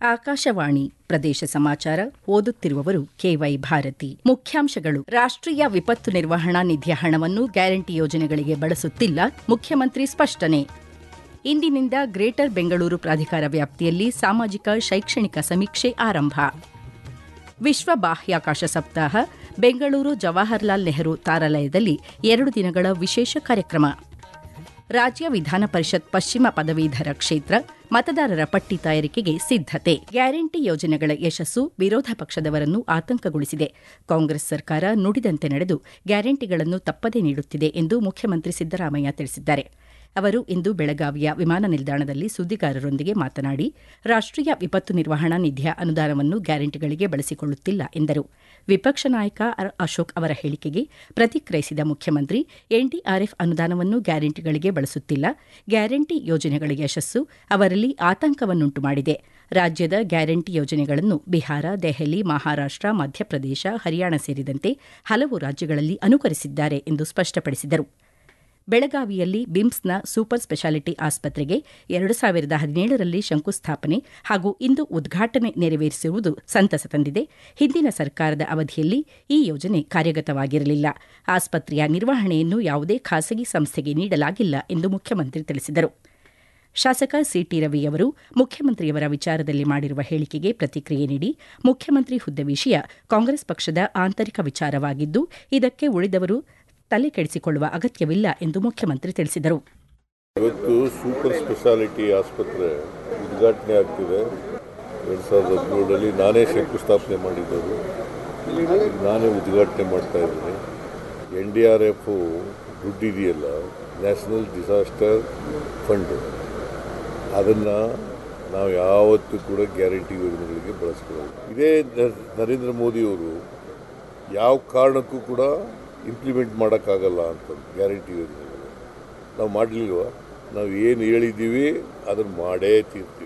ಆಕಾಶವಾಣಿ ಪ್ರದೇಶ ಸಮಾಚಾರ ಓದುತ್ತಿರುವವರು ಕೆವೈ ಭಾರತಿ ಮುಖ್ಯಾಂಶಗಳು ರಾಷ್ಟ್ರೀಯ ವಿಪತ್ತು ನಿರ್ವಹಣಾ ನಿಧಿಯ ಹಣವನ್ನು ಗ್ಯಾರಂಟಿ ಯೋಜನೆಗಳಿಗೆ ಬಳಸುತ್ತಿಲ್ಲ ಮುಖ್ಯಮಂತ್ರಿ ಸ್ಪಷ್ಟನೆ ಇಂದಿನಿಂದ ಗ್ರೇಟರ್ ಬೆಂಗಳೂರು ಪ್ರಾಧಿಕಾರ ವ್ಯಾಪ್ತಿಯಲ್ಲಿ ಸಾಮಾಜಿಕ ಶೈಕ್ಷಣಿಕ ಸಮೀಕ್ಷೆ ಆರಂಭ ವಿಶ್ವ ಬಾಹ್ಯಾಕಾಶ ಸಪ್ತಾಹ ಬೆಂಗಳೂರು ಜವಾಹರ್ಲಾಲ್ ನೆಹರು ತಾರಾಲಯದಲ್ಲಿ ಎರಡು ದಿನಗಳ ವಿಶೇಷ ಕಾರ್ಯಕ್ರಮ ರಾಜ್ಯ ವಿಧಾನ ಪರಿಷತ್ ಪಶ್ಚಿಮ ಪದವೀಧರ ಕ್ಷೇತ್ರ ಮತದಾರರ ಪಟ್ಟಿ ತಯಾರಿಕೆಗೆ ಸಿದ್ದತೆ ಗ್ಯಾರಂಟಿ ಯೋಜನೆಗಳ ಯಶಸ್ಸು ವಿರೋಧ ಪಕ್ಷದವರನ್ನು ಆತಂಕಗೊಳಿಸಿದೆ ಕಾಂಗ್ರೆಸ್ ಸರ್ಕಾರ ನುಡಿದಂತೆ ನಡೆದು ಗ್ಯಾರಂಟಿಗಳನ್ನು ತಪ್ಪದೇ ನೀಡುತ್ತಿದೆ ಎಂದು ಮುಖ್ಯಮಂತ್ರಿ ಸಿದ್ದರಾಮಯ್ಯ ತಿಳಿಸಿದ್ದಾರೆ ಅವರು ಇಂದು ಬೆಳಗಾವಿಯ ವಿಮಾನ ನಿಲ್ದಾಣದಲ್ಲಿ ಸುದ್ದಿಗಾರರೊಂದಿಗೆ ಮಾತನಾಡಿ ರಾಷ್ಟ್ರೀಯ ವಿಪತ್ತು ನಿರ್ವಹಣಾ ನಿಧಿಯ ಅನುದಾನವನ್ನು ಗ್ಯಾರಂಟಿಗಳಿಗೆ ಬಳಸಿಕೊಳ್ಳುತ್ತಿಲ್ಲ ಎಂದರು ವಿಪಕ್ಷ ನಾಯಕ ಅಶೋಕ್ ಅವರ ಹೇಳಿಕೆಗೆ ಪ್ರತಿಕ್ರಿಯಿಸಿದ ಮುಖ್ಯಮಂತ್ರಿ ಎನ್ಡಿಆರ್ಎಫ್ ಅನುದಾನವನ್ನು ಗ್ಯಾರಂಟಿಗಳಿಗೆ ಬಳಸುತ್ತಿಲ್ಲ ಗ್ಯಾರಂಟಿ ಯೋಜನೆಗಳ ಯಶಸ್ಸು ಅವರಲ್ಲಿ ಆತಂಕವನ್ನುಂಟು ಮಾಡಿದೆ ರಾಜ್ಯದ ಗ್ಯಾರಂಟಿ ಯೋಜನೆಗಳನ್ನು ಬಿಹಾರ ದೆಹಲಿ ಮಹಾರಾಷ್ಟ ಮಧ್ಯಪ್ರದೇಶ ಹರಿಯಾಣ ಸೇರಿದಂತೆ ಹಲವು ರಾಜ್ಯಗಳಲ್ಲಿ ಅನುಕರಿಸಿದ್ದಾರೆ ಎಂದು ಸ್ಪಷ್ಟಪಡಿಸಿದರು ಬೆಳಗಾವಿಯಲ್ಲಿ ಬಿಮ್ಸ್ನ ಸೂಪರ್ ಸ್ಪೆಷಾಲಿಟಿ ಆಸ್ಪತ್ರೆಗೆ ಎರಡು ಸಾವಿರದ ಹದಿನೇಳರಲ್ಲಿ ಶಂಕುಸ್ಥಾಪನೆ ಹಾಗೂ ಇಂದು ಉದ್ಘಾಟನೆ ನೆರವೇರಿಸಿರುವುದು ಸಂತಸ ತಂದಿದೆ ಹಿಂದಿನ ಸರ್ಕಾರದ ಅವಧಿಯಲ್ಲಿ ಈ ಯೋಜನೆ ಕಾರ್ಯಗತವಾಗಿರಲಿಲ್ಲ ಆಸ್ಪತ್ರೆಯ ನಿರ್ವಹಣೆಯನ್ನು ಯಾವುದೇ ಖಾಸಗಿ ಸಂಸ್ಥೆಗೆ ನೀಡಲಾಗಿಲ್ಲ ಎಂದು ಮುಖ್ಯಮಂತ್ರಿ ತಿಳಿಸಿದರು ಶಾಸಕ ಸಿಟಿ ರವಿ ಅವರು ಮುಖ್ಯಮಂತ್ರಿಯವರ ವಿಚಾರದಲ್ಲಿ ಮಾಡಿರುವ ಹೇಳಿಕೆಗೆ ಪ್ರತಿಕ್ರಿಯೆ ನೀಡಿ ಮುಖ್ಯಮಂತ್ರಿ ಹುದ್ದೆ ವಿಷಯ ಕಾಂಗ್ರೆಸ್ ಪಕ್ಷದ ಆಂತರಿಕ ವಿಚಾರವಾಗಿದ್ದು ಇದಕ್ಕೆ ಉಳಿದವರು ತಲೆ ಕೆಡಿಸಿಕೊಳ್ಳುವ ಅಗತ್ಯವಿಲ್ಲ ಎಂದು ಮುಖ್ಯಮಂತ್ರಿ ತಿಳಿಸಿದರು ಇವತ್ತು ಸೂಪರ್ ಸ್ಪೆಷಾಲಿಟಿ ಆಸ್ಪತ್ರೆ ಉದ್ಘಾಟನೆ ಆಗ್ತಿದೆ ಎರಡು ಸಾವಿರದ ಹದಿನೇಳರಲ್ಲಿ ನಾನೇ ಶಂಕುಸ್ಥಾಪನೆ ಮಾಡಿದ್ದವರು ನಾನೇ ಉದ್ಘಾಟನೆ ಮಾಡ್ತಾ ಇದ್ದೀನಿ ಎನ್ ಡಿ ಆರ್ ಎಫ್ ದುಡ್ಡಿದೆಯಲ್ಲ ನ್ಯಾಷನಲ್ ಡಿಸಾಸ್ಟರ್ ಫಂಡು ಅದನ್ನು ನಾವು ಯಾವತ್ತೂ ಕೂಡ ಗ್ಯಾರಂಟಿ ಯೋಜನೆಗಳಿಗೆ ಬಳಸ್ಕೊಳ್ಳೋದು ಇದೇ ನರೇಂದ್ರ ಮೋದಿಯವರು ಯಾವ ಕಾರಣಕ್ಕೂ ಕೂಡ ಇಂಪ್ಲಿಮೆಂಟ್ ಮಾಡೋಕ್ಕಾಗಲ್ಲ ಅಂತ ಗ್ಯಾರಂಟಿ ಯೋಜನೆಗಳು ನಾವು ಮಾಡಲಿಲ್ವ ನಾವು ಏನು ಹೇಳಿದ್ದೀವಿ ಅದನ್ನು ಮಾಡೇ ತೀರ್ತೀವಿ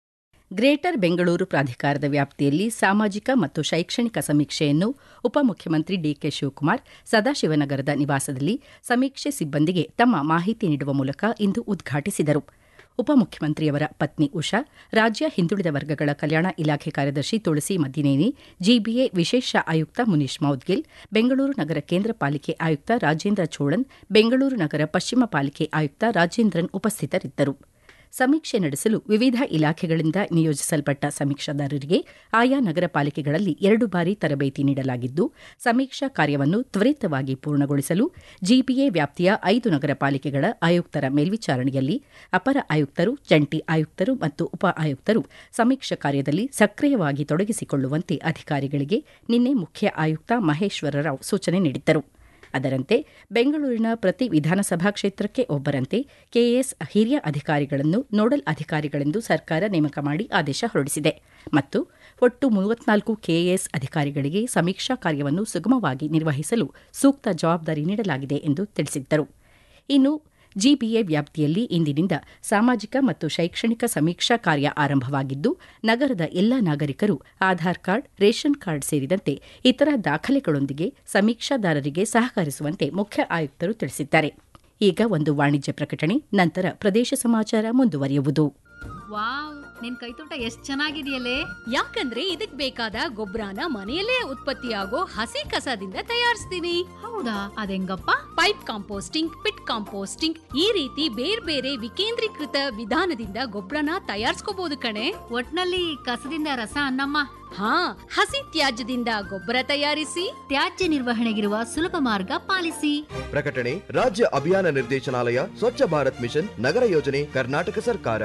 ಗ್ರೇಟರ್ ಬೆಂಗಳೂರು ಪ್ರಾಧಿಕಾರದ ವ್ಯಾಪ್ತಿಯಲ್ಲಿ ಸಾಮಾಜಿಕ ಮತ್ತು ಶೈಕ್ಷಣಿಕ ಸಮೀಕ್ಷೆಯನ್ನು ಉಪಮುಖ್ಯಮಂತ್ರಿ ಡಿಕೆ ಶಿವಕುಮಾರ್ ಸದಾಶಿವನಗರದ ನಿವಾಸದಲ್ಲಿ ಸಮೀಕ್ಷೆ ಸಿಬ್ಬಂದಿಗೆ ತಮ್ಮ ಮಾಹಿತಿ ನೀಡುವ ಮೂಲಕ ಇಂದು ಉದ್ಘಾಟಿಸಿದರು ಉಪಮುಖ್ಯಮಂತ್ರಿಯವರ ಪತ್ನಿ ಉಷಾ ರಾಜ್ಯ ಹಿಂದುಳಿದ ವರ್ಗಗಳ ಕಲ್ಯಾಣ ಇಲಾಖೆ ಕಾರ್ಯದರ್ಶಿ ತುಳಸಿ ಮದ್ದಿನೇನಿ ಜಿಬಿಎ ವಿಶೇಷ ಆಯುಕ್ತ ಮುನೀಶ್ ಮೌದ್ಗಿಲ್ ಬೆಂಗಳೂರು ನಗರ ಕೇಂದ್ರ ಪಾಲಿಕೆ ಆಯುಕ್ತ ರಾಜೇಂದ್ರ ಚೋಳನ್ ಬೆಂಗಳೂರು ನಗರ ಪಶ್ಚಿಮ ಪಾಲಿಕೆ ಆಯುಕ್ತ ರಾಜೇಂದ್ರನ್ ಉಪಸ್ಥಿತರಿದ್ದರು ಸಮೀಕ್ಷೆ ನಡೆಸಲು ವಿವಿಧ ಇಲಾಖೆಗಳಿಂದ ನಿಯೋಜಿಸಲ್ಪಟ್ಟ ಸಮೀಕ್ಷಾದಾರರಿಗೆ ಆಯಾ ನಗರ ಪಾಲಿಕೆಗಳಲ್ಲಿ ಎರಡು ಬಾರಿ ತರಬೇತಿ ನೀಡಲಾಗಿದ್ದು ಸಮೀಕ್ಷಾ ಕಾರ್ಯವನ್ನು ತ್ವರಿತವಾಗಿ ಪೂರ್ಣಗೊಳಿಸಲು ಜಿಬಿಎ ವ್ಯಾಪ್ತಿಯ ಐದು ನಗರ ಪಾಲಿಕೆಗಳ ಆಯುಕ್ತರ ಮೇಲ್ವಿಚಾರಣೆಯಲ್ಲಿ ಅಪರ ಆಯುಕ್ತರು ಜಂಟಿ ಆಯುಕ್ತರು ಮತ್ತು ಉಪ ಆಯುಕ್ತರು ಸಮೀಕ್ಷಾ ಕಾರ್ಯದಲ್ಲಿ ಸಕ್ರಿಯವಾಗಿ ತೊಡಗಿಸಿಕೊಳ್ಳುವಂತೆ ಅಧಿಕಾರಿಗಳಿಗೆ ನಿನ್ನೆ ಮುಖ್ಯ ಆಯುಕ್ತ ಮಹೇಶ್ವರ ರಾವ್ ಸೂಚನೆ ನೀಡಿದ್ದರು ಅದರಂತೆ ಬೆಂಗಳೂರಿನ ಪ್ರತಿ ವಿಧಾನಸಭಾ ಕ್ಷೇತ್ರಕ್ಕೆ ಒಬ್ಬರಂತೆ ಕೆಎಎಸ್ ಹಿರಿಯ ಅಧಿಕಾರಿಗಳನ್ನು ನೋಡಲ್ ಅಧಿಕಾರಿಗಳೆಂದು ಸರ್ಕಾರ ನೇಮಕ ಮಾಡಿ ಆದೇಶ ಹೊರಡಿಸಿದೆ ಮತ್ತು ಒಟ್ಟು ಮೂವತ್ನಾಲ್ಕು ಕೆಎಎಸ್ ಅಧಿಕಾರಿಗಳಿಗೆ ಸಮೀಕ್ಷಾ ಕಾರ್ಯವನ್ನು ಸುಗಮವಾಗಿ ನಿರ್ವಹಿಸಲು ಸೂಕ್ತ ಜವಾಬ್ದಾರಿ ನೀಡಲಾಗಿದೆ ಎಂದು ತಿಳಿಸಿದ್ದರು ಇನ್ನು ಜಿಬಿಎ ವ್ಯಾಪ್ತಿಯಲ್ಲಿ ಇಂದಿನಿಂದ ಸಾಮಾಜಿಕ ಮತ್ತು ಶೈಕ್ಷಣಿಕ ಸಮೀಕ್ಷಾ ಕಾರ್ಯ ಆರಂಭವಾಗಿದ್ದು ನಗರದ ಎಲ್ಲಾ ನಾಗರಿಕರು ಆಧಾರ್ ಕಾರ್ಡ್ ರೇಷನ್ ಕಾರ್ಡ್ ಸೇರಿದಂತೆ ಇತರ ದಾಖಲೆಗಳೊಂದಿಗೆ ಸಮೀಕ್ಷಾದಾರರಿಗೆ ಸಹಕರಿಸುವಂತೆ ಮುಖ್ಯ ಆಯುಕ್ತರು ತಿಳಿಸಿದ್ದಾರೆ ಈಗ ಒಂದು ವಾಣಿಜ್ಯ ಪ್ರಕಟಣೆ ನಂತರ ಪ್ರದೇಶ ಸಮಾಚಾರ ಮುಂದುವರಿಯುವುದು ವಾವ್ ನಿನ್ ಕೈತೋಟ ಎಷ್ಟ್ ಚೆನ್ನಾಗಿದೆಯಲ್ಲೇ ಯಾಕಂದ್ರೆ ಇದಕ್ ಬೇಕಾದ ಗೊಬ್ಬರನ ಮನೆಯಲ್ಲೇ ಉತ್ಪತ್ತಿಯಾಗೋ ಹಸಿ ಕಸದಿಂದ ತಯಾರಿಸ್ತೀನಿ ಹೌದಾ ಅದೆಂಗಪ್ಪ ಪೈಪ್ ಕಾಂಪೋಸ್ಟಿಂಗ್ ಪಿಟ್ ಕಾಂಪೋಸ್ಟಿಂಗ್ ಈ ರೀತಿ ಬೇರೆ ಬೇರೆ ವಿಕೇಂದ್ರೀಕೃತ ವಿಧಾನದಿಂದ ಗೊಬ್ಬರನ ತಯಾರಿಸ್ಕೋಬಹುದು ಕಣೆ ಒಟ್ನಲ್ಲಿ ಕಸದಿಂದ ರಸ ಅನ್ನಮ್ಮ ಹಾ ಹಸಿ ತ್ಯಾಜ್ಯದಿಂದ ಗೊಬ್ಬರ ತಯಾರಿಸಿ ತ್ಯಾಜ್ಯ ನಿರ್ವಹಣೆಗಿರುವ ಸುಲಭ ಮಾರ್ಗ ಪಾಲಿಸಿ ಪ್ರಕಟಣೆ ರಾಜ್ಯ ಅಭಿಯಾನ ನಿರ್ದೇಶನಾಲಯ ಸ್ವಚ್ಛ ಭಾರತ್ ಮಿಷನ್ ನಗರ ಯೋಜನೆ ಕರ್ನಾಟಕ ಸರ್ಕಾರ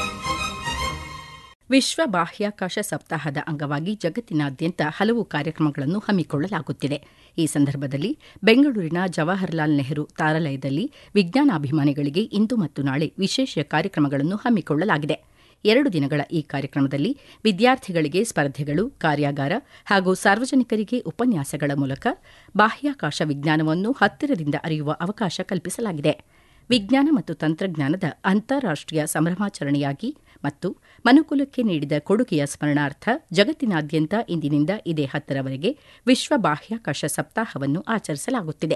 ವಿಶ್ವ ಬಾಹ್ಯಾಕಾಶ ಸಪ್ತಾಹದ ಅಂಗವಾಗಿ ಜಗತ್ತಿನಾದ್ಯಂತ ಹಲವು ಕಾರ್ಯಕ್ರಮಗಳನ್ನು ಹಮ್ಮಿಕೊಳ್ಳಲಾಗುತ್ತಿದೆ ಈ ಸಂದರ್ಭದಲ್ಲಿ ಬೆಂಗಳೂರಿನ ಜವಾಹರ್ಲಾಲ್ ನೆಹರು ತಾರಾಲಯದಲ್ಲಿ ವಿಜ್ಞಾನಾಭಿಮಾನಿಗಳಿಗೆ ಇಂದು ಮತ್ತು ನಾಳೆ ವಿಶೇಷ ಕಾರ್ಯಕ್ರಮಗಳನ್ನು ಹಮ್ಮಿಕೊಳ್ಳಲಾಗಿದೆ ಎರಡು ದಿನಗಳ ಈ ಕಾರ್ಯಕ್ರಮದಲ್ಲಿ ವಿದ್ಯಾರ್ಥಿಗಳಿಗೆ ಸ್ಪರ್ಧೆಗಳು ಕಾರ್ಯಾಗಾರ ಹಾಗೂ ಸಾರ್ವಜನಿಕರಿಗೆ ಉಪನ್ಯಾಸಗಳ ಮೂಲಕ ಬಾಹ್ಯಾಕಾಶ ವಿಜ್ಞಾನವನ್ನು ಹತ್ತಿರದಿಂದ ಅರಿಯುವ ಅವಕಾಶ ಕಲ್ಪಿಸಲಾಗಿದೆ ವಿಜ್ಞಾನ ಮತ್ತು ತಂತ್ರಜ್ಞಾನದ ಅಂತಾರಾಷ್ಟೀಯ ಸಂಭ್ರಮಾಚರಣೆಯಾಗಿ ಮತ್ತು ಮನುಕುಲಕ್ಕೆ ನೀಡಿದ ಕೊಡುಗೆಯ ಸ್ಮರಣಾರ್ಥ ಜಗತ್ತಿನಾದ್ಯಂತ ಇಂದಿನಿಂದ ಇದೇ ಹತ್ತರವರೆಗೆ ವಿಶ್ವ ಬಾಹ್ಯಾಕಾಶ ಸಪ್ತಾಹವನ್ನು ಆಚರಿಸಲಾಗುತ್ತಿದೆ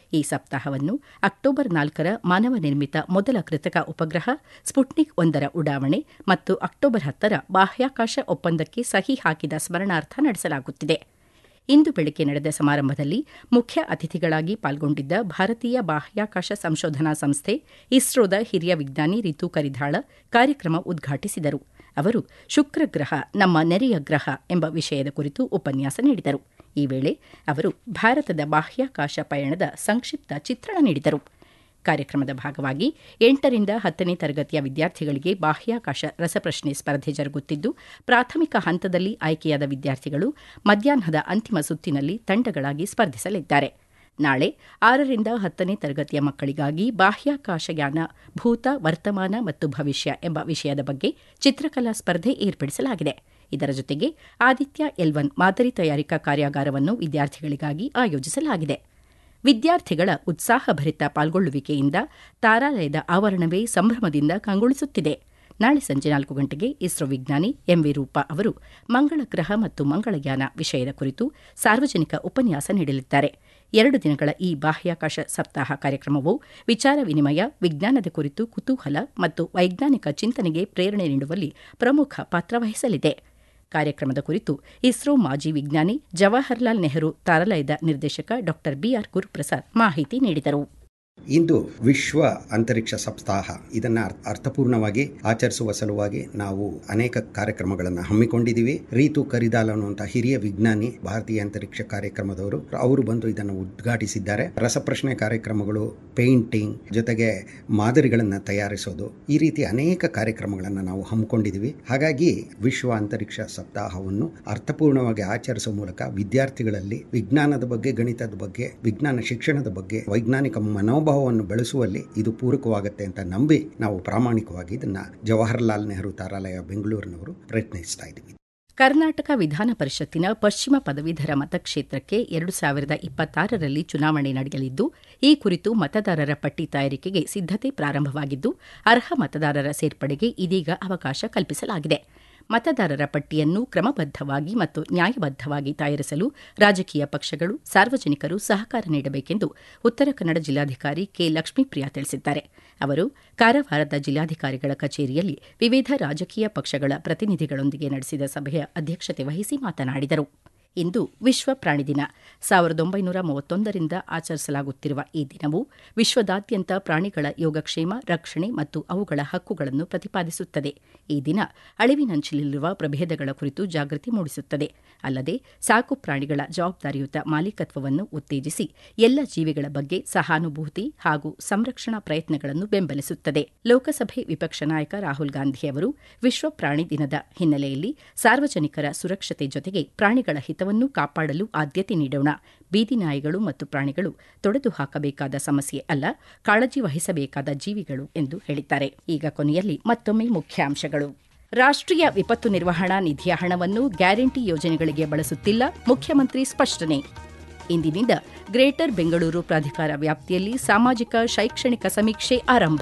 ಈ ಸಪ್ತಾಹವನ್ನು ಅಕ್ಟೋಬರ್ ನಾಲ್ಕರ ಮಾನವ ನಿರ್ಮಿತ ಮೊದಲ ಕೃತಕ ಉಪಗ್ರಹ ಸ್ಪುಟ್ನಿಕ್ ಒಂದರ ಉಡಾವಣೆ ಮತ್ತು ಅಕ್ಟೋಬರ್ ಹತ್ತರ ಬಾಹ್ಯಾಕಾಶ ಒಪ್ಪಂದಕ್ಕೆ ಸಹಿ ಹಾಕಿದ ಸ್ಮರಣಾರ್ಥ ನಡೆಸಲಾಗುತ್ತಿದೆ ಇಂದು ಬೆಳಗ್ಗೆ ನಡೆದ ಸಮಾರಂಭದಲ್ಲಿ ಮುಖ್ಯ ಅತಿಥಿಗಳಾಗಿ ಪಾಲ್ಗೊಂಡಿದ್ದ ಭಾರತೀಯ ಬಾಹ್ಯಾಕಾಶ ಸಂಶೋಧನಾ ಸಂಸ್ಥೆ ಇಸ್ರೋದ ಹಿರಿಯ ವಿಜ್ಞಾನಿ ರಿತು ಕರಿಧಾಳ ಕಾರ್ಯಕ್ರಮ ಉದ್ಘಾಟಿಸಿದರು ಅವರು ಶುಕ್ರ ಗ್ರಹ ನಮ್ಮ ನೆರೆಯ ಗ್ರಹ ಎಂಬ ವಿಷಯದ ಕುರಿತು ಉಪನ್ಯಾಸ ನೀಡಿದರು ಈ ವೇಳೆ ಅವರು ಭಾರತದ ಬಾಹ್ಯಾಕಾಶ ಪಯಣದ ಸಂಕ್ಷಿಪ್ತ ಚಿತ್ರಣ ನೀಡಿದರು ಕಾರ್ಯಕ್ರಮದ ಭಾಗವಾಗಿ ಎಂಟರಿಂದ ಹತ್ತನೇ ತರಗತಿಯ ವಿದ್ಯಾರ್ಥಿಗಳಿಗೆ ಬಾಹ್ಯಾಕಾಶ ರಸಪ್ರಶ್ನೆ ಸ್ಪರ್ಧೆ ಜರುಗುತ್ತಿದ್ದು ಪ್ರಾಥಮಿಕ ಹಂತದಲ್ಲಿ ಆಯ್ಕೆಯಾದ ವಿದ್ಯಾರ್ಥಿಗಳು ಮಧ್ಯಾಹ್ನದ ಅಂತಿಮ ಸುತ್ತಿನಲ್ಲಿ ತಂಡಗಳಾಗಿ ಸ್ಪರ್ಧಿಸಲಿದ್ದಾರೆ ನಾಳೆ ಆರರಿಂದ ಹತ್ತನೇ ತರಗತಿಯ ಮಕ್ಕಳಿಗಾಗಿ ಬಾಹ್ಯಾಕಾಶಯಾನ ಭೂತ ವರ್ತಮಾನ ಮತ್ತು ಭವಿಷ್ಯ ಎಂಬ ವಿಷಯದ ಬಗ್ಗೆ ಚಿತ್ರಕಲಾ ಸ್ಪರ್ಧೆ ಏರ್ಪಡಿಸಲಾಗಿದೆ ಇದರ ಜೊತೆಗೆ ಆದಿತ್ಯ ಎಲ್ವನ್ ಮಾದರಿ ತಯಾರಿಕಾ ಕಾರ್ಯಾಗಾರವನ್ನು ವಿದ್ಯಾರ್ಥಿಗಳಿಗಾಗಿ ಆಯೋಜಿಸಲಾಗಿದೆ ವಿದ್ಯಾರ್ಥಿಗಳ ಉತ್ಸಾಹಭರಿತ ಪಾಲ್ಗೊಳ್ಳುವಿಕೆಯಿಂದ ತಾರಾಲಯದ ಆವರಣವೇ ಸಂಭ್ರಮದಿಂದ ಕಂಗೊಳಿಸುತ್ತಿದೆ ನಾಳೆ ಸಂಜೆ ನಾಲ್ಕು ಗಂಟೆಗೆ ಇಸ್ರೋ ವಿಜ್ಞಾನಿ ಎಂವಿ ರೂಪಾ ಅವರು ಮಂಗಳ ಗ್ರಹ ಮತ್ತು ಮಂಗಳಯಾನ ವಿಷಯದ ಕುರಿತು ಸಾರ್ವಜನಿಕ ಉಪನ್ಯಾಸ ನೀಡಲಿದ್ದಾರೆ ಎರಡು ದಿನಗಳ ಈ ಬಾಹ್ಯಾಕಾಶ ಸಪ್ತಾಹ ಕಾರ್ಯಕ್ರಮವು ವಿಚಾರ ವಿನಿಮಯ ವಿಜ್ಞಾನದ ಕುರಿತು ಕುತೂಹಲ ಮತ್ತು ವೈಜ್ಞಾನಿಕ ಚಿಂತನೆಗೆ ಪ್ರೇರಣೆ ನೀಡುವಲ್ಲಿ ಪ್ರಮುಖ ಪಾತ್ರ ವಹಿಸಲಿದೆ ಕಾರ್ಯಕ್ರಮದ ಕುರಿತು ಇಸ್ರೋ ಮಾಜಿ ವಿಜ್ಞಾನಿ ಜವಾಹರ್ಲಾಲ್ ನೆಹರು ತಾರಾಲಯದ ನಿರ್ದೇಶಕ ಡಾ ಬಿಆರ್ ಗುರುಪ್ರಸಾದ್ ಮಾಹಿತಿ ನೀಡಿದರು ಇಂದು ವಿಶ್ವ ಅಂತರಿಕ್ಷ ಸಪ್ತಾಹ ಇದನ್ನ ಅರ್ಥಪೂರ್ಣವಾಗಿ ಆಚರಿಸುವ ಸಲುವಾಗಿ ನಾವು ಅನೇಕ ಕಾರ್ಯಕ್ರಮಗಳನ್ನು ಹಮ್ಮಿಕೊಂಡಿದ್ದೀವಿ ರೀತು ಕರಿದಾಲ್ ಅನ್ನುವಂಥ ಹಿರಿಯ ವಿಜ್ಞಾನಿ ಭಾರತೀಯ ಅಂತರಿಕ್ಷ ಕಾರ್ಯಕ್ರಮದವರು ಅವರು ಬಂದು ಇದನ್ನು ಉದ್ಘಾಟಿಸಿದ್ದಾರೆ ರಸಪ್ರಶ್ನೆ ಕಾರ್ಯಕ್ರಮಗಳು ಪೇಂಟಿಂಗ್ ಜೊತೆಗೆ ಮಾದರಿಗಳನ್ನು ತಯಾರಿಸೋದು ಈ ರೀತಿ ಅನೇಕ ಕಾರ್ಯಕ್ರಮಗಳನ್ನು ನಾವು ಹಮ್ಮಿಕೊಂಡಿದ್ದೀವಿ ಹಾಗಾಗಿ ವಿಶ್ವ ಅಂತರಿಕ್ಷ ಸಪ್ತಾಹವನ್ನು ಅರ್ಥಪೂರ್ಣವಾಗಿ ಆಚರಿಸುವ ಮೂಲಕ ವಿದ್ಯಾರ್ಥಿಗಳಲ್ಲಿ ವಿಜ್ಞಾನದ ಬಗ್ಗೆ ಗಣಿತದ ಬಗ್ಗೆ ವಿಜ್ಞಾನ ಶಿಕ್ಷಣದ ಬಗ್ಗೆ ವೈಜ್ಞಾನಿಕ ಮನೋಭಾವ ಮನೋಭಾವವನ್ನು ಬೆಳೆಸುವಲ್ಲಿ ಇದು ಪೂರಕವಾಗುತ್ತೆ ಅಂತ ನಂಬಿ ನಾವು ಪ್ರಾಮಾಣಿಕವಾಗಿ ಇದನ್ನ ಜವಾಹರ್ಲಾಲ್ ನೆಹರು ತಾರಾಲಯ ಬೆಂಗಳೂರಿನವರು ಪ್ರಯತ್ನಿಸ್ತಾ ಇದ್ದೀವಿ ಕರ್ನಾಟಕ ವಿಧಾನ ಪರಿಷತ್ತಿನ ಪಶ್ಚಿಮ ಪದವೀಧರ ಮತಕ್ಷೇತ್ರಕ್ಕೆ ಎರಡು ಸಾವಿರದ ಇಪ್ಪತ್ತಾರರಲ್ಲಿ ಚುನಾವಣೆ ನಡೆಯಲಿದ್ದು ಈ ಕುರಿತು ಮತದಾರರ ಪಟ್ಟಿ ತಯಾರಿಕೆಗೆ ಸಿದ್ದತೆ ಪ್ರಾರಂಭವಾಗಿದ್ದು ಅರ್ಹ ಮತದಾರರ ಸೇರ್ಪಡೆಗೆ ಇದೀಗ ಅವಕಾಶ ಕಲ್ಪಿಸಲಾಗಿದೆ ಮತದಾರರ ಪಟ್ಟಿಯನ್ನು ಕ್ರಮಬದ್ದವಾಗಿ ಮತ್ತು ನ್ಯಾಯಬದ್ದವಾಗಿ ತಯಾರಿಸಲು ರಾಜಕೀಯ ಪಕ್ಷಗಳು ಸಾರ್ವಜನಿಕರು ಸಹಕಾರ ನೀಡಬೇಕೆಂದು ಉತ್ತರ ಕನ್ನಡ ಜಿಲ್ಲಾಧಿಕಾರಿ ಕೆ ಲಕ್ಷ್ಮೀಪ್ರಿಯಾ ತಿಳಿಸಿದ್ದಾರೆ ಅವರು ಕಾರವಾರದ ಜಿಲ್ಲಾಧಿಕಾರಿಗಳ ಕಚೇರಿಯಲ್ಲಿ ವಿವಿಧ ರಾಜಕೀಯ ಪಕ್ಷಗಳ ಪ್ರತಿನಿಧಿಗಳೊಂದಿಗೆ ನಡೆಸಿದ ಸಭೆಯ ಅಧ್ಯಕ್ಷತೆ ವಹಿಸಿ ಮಾತನಾಡಿದರು ಇಂದು ವಿಶ್ವ ಪ್ರಾಣಿ ದಿನ ಸಾವಿರದ ಒಂಬೈನೂರ ಮೂವತ್ತೊಂದರಿಂದ ಆಚರಿಸಲಾಗುತ್ತಿರುವ ಈ ದಿನವು ವಿಶ್ವದಾದ್ಯಂತ ಪ್ರಾಣಿಗಳ ಯೋಗಕ್ಷೇಮ ರಕ್ಷಣೆ ಮತ್ತು ಅವುಗಳ ಹಕ್ಕುಗಳನ್ನು ಪ್ರತಿಪಾದಿಸುತ್ತದೆ ಈ ದಿನ ಅಳಿವಿನಂಚಿನಲ್ಲಿರುವ ಪ್ರಭೇದಗಳ ಕುರಿತು ಜಾಗೃತಿ ಮೂಡಿಸುತ್ತದೆ ಅಲ್ಲದೆ ಸಾಕು ಪ್ರಾಣಿಗಳ ಜವಾಬ್ದಾರಿಯುತ ಮಾಲೀಕತ್ವವನ್ನು ಉತ್ತೇಜಿಸಿ ಎಲ್ಲ ಜೀವಿಗಳ ಬಗ್ಗೆ ಸಹಾನುಭೂತಿ ಹಾಗೂ ಸಂರಕ್ಷಣಾ ಪ್ರಯತ್ನಗಳನ್ನು ಬೆಂಬಲಿಸುತ್ತದೆ ಲೋಕಸಭೆ ವಿಪಕ್ಷ ನಾಯಕ ರಾಹುಲ್ ಗಾಂಧಿ ಅವರು ವಿಶ್ವ ಪ್ರಾಣಿ ದಿನದ ಹಿನ್ನೆಲೆಯಲ್ಲಿ ಸಾರ್ವಜನಿಕರ ಸುರಕ್ಷತೆ ಜೊತೆಗೆ ಪ್ರಾಣಿಗಳ ಹಿತವನ್ನು ಕಾಪಾಡಲು ಆದ್ಯತೆ ನೀಡೋಣ ಬೀದಿ ನಾಯಿಗಳು ಮತ್ತು ಪ್ರಾಣಿಗಳು ತೊಡೆದು ಹಾಕಬೇಕಾದ ಸಮಸ್ಯೆ ಅಲ್ಲ ಕಾಳಜಿ ವಹಿಸಬೇಕಾದ ಜೀವಿಗಳು ಎಂದು ಹೇಳಿದ್ದಾರೆ ಈಗ ಕೊನೆಯಲ್ಲಿ ಮತ್ತೊಮ್ಮೆ ಮುಖ್ಯಾಂಶಗಳು ರಾಷ್ಟ್ರೀಯ ವಿಪತ್ತು ನಿರ್ವಹಣಾ ನಿಧಿಯ ಹಣವನ್ನು ಗ್ಯಾರಂಟಿ ಯೋಜನೆಗಳಿಗೆ ಬಳಸುತ್ತಿಲ್ಲ ಮುಖ್ಯಮಂತ್ರಿ ಸ್ಪಷ್ಟನೆ ಇಂದಿನಿಂದ ಗ್ರೇಟರ್ ಬೆಂಗಳೂರು ಪ್ರಾಧಿಕಾರ ವ್ಯಾಪ್ತಿಯಲ್ಲಿ ಸಾಮಾಜಿಕ ಶೈಕ್ಷಣಿಕ ಸಮೀಕ್ಷೆ ಆರಂಭ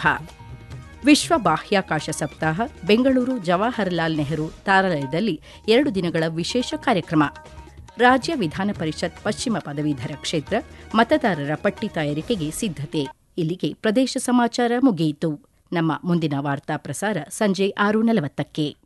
ವಿಶ್ವ ಬಾಹ್ಯಾಕಾಶ ಸಪ್ತಾಹ ಬೆಂಗಳೂರು ಜವಾಹರಲಾಲ್ ನೆಹರು ತಾರಾಲಯದಲ್ಲಿ ಎರಡು ದಿನಗಳ ವಿಶೇಷ ಕಾರ್ಯಕ್ರಮ ರಾಜ್ಯ ವಿಧಾನ ಪರಿಷತ್ ಪಶ್ಚಿಮ ಪದವೀಧರ ಕ್ಷೇತ್ರ ಮತದಾರರ ಪಟ್ಟಿ ತಯಾರಿಕೆಗೆ ಸಿದ್ದತೆ ಇಲ್ಲಿಗೆ ಪ್ರದೇಶ ಸಮಾಚಾರ ಮುಗಿಯಿತು ನಮ್ಮ ಮುಂದಿನ ವಾರ್ತಾ ಪ್ರಸಾರ ಸಂಜೆ ಆರು ನಲವತ್ತಕ್ಕೆ